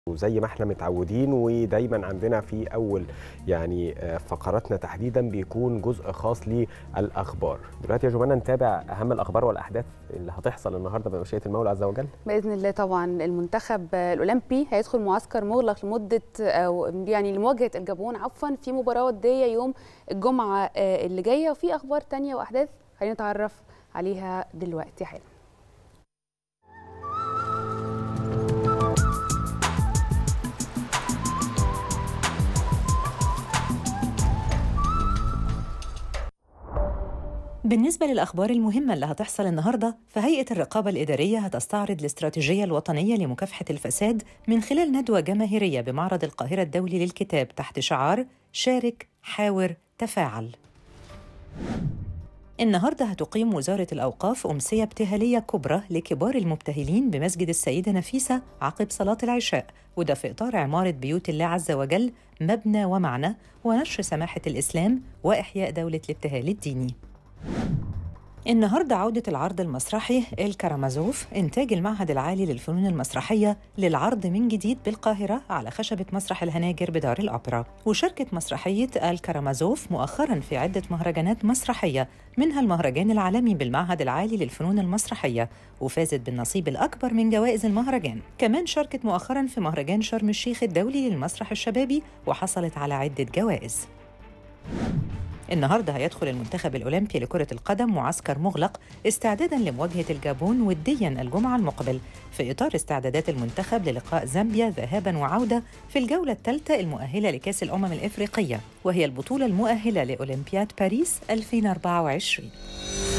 وزي ما احنا متعودين ودايما عندنا في اول يعني فقراتنا تحديدا بيكون جزء خاص للاخبار دلوقتي يا جمانه نتابع اهم الاخبار والاحداث اللي هتحصل النهارده بمشيئه المولى عز وجل باذن الله طبعا المنتخب الاولمبي هيدخل معسكر مغلق لمده او يعني لمواجهه الجابون عفوا في مباراه وديه يوم الجمعه اللي جايه وفي اخبار تانية واحداث خلينا نتعرف عليها دلوقتي حالا بالنسبة للأخبار المهمة اللي هتحصل النهاردة فهيئة الرقابة الإدارية هتستعرض الاستراتيجية الوطنية لمكافحة الفساد من خلال ندوة جماهيرية بمعرض القاهرة الدولي للكتاب تحت شعار شارك حاور تفاعل النهارده هتقيم وزارة الأوقاف أمسية ابتهالية كبرى لكبار المبتهلين بمسجد السيدة نفيسة عقب صلاة العشاء وده في إطار عمارة بيوت الله عز وجل مبنى ومعنى ونشر سماحة الإسلام وإحياء دولة الابتهال الديني النهارده عودة العرض المسرحي الكرامازوف إنتاج المعهد العالي للفنون المسرحية للعرض من جديد بالقاهرة على خشبة مسرح الهناجر بدار الأوبرا وشاركت مسرحية الكرامازوف مؤخرا في عدة مهرجانات مسرحية منها المهرجان العالمي بالمعهد العالي للفنون المسرحية وفازت بالنصيب الأكبر من جوائز المهرجان كمان شاركت مؤخرا في مهرجان شرم الشيخ الدولي للمسرح الشبابي وحصلت على عدة جوائز النهارده هيدخل المنتخب الاولمبي لكره القدم معسكر مغلق استعدادا لمواجهه الجابون وديا الجمعه المقبل في اطار استعدادات المنتخب للقاء زامبيا ذهابا وعوده في الجوله الثالثه المؤهله لكاس الامم الافريقيه وهي البطوله المؤهله لاولمبياد باريس 2024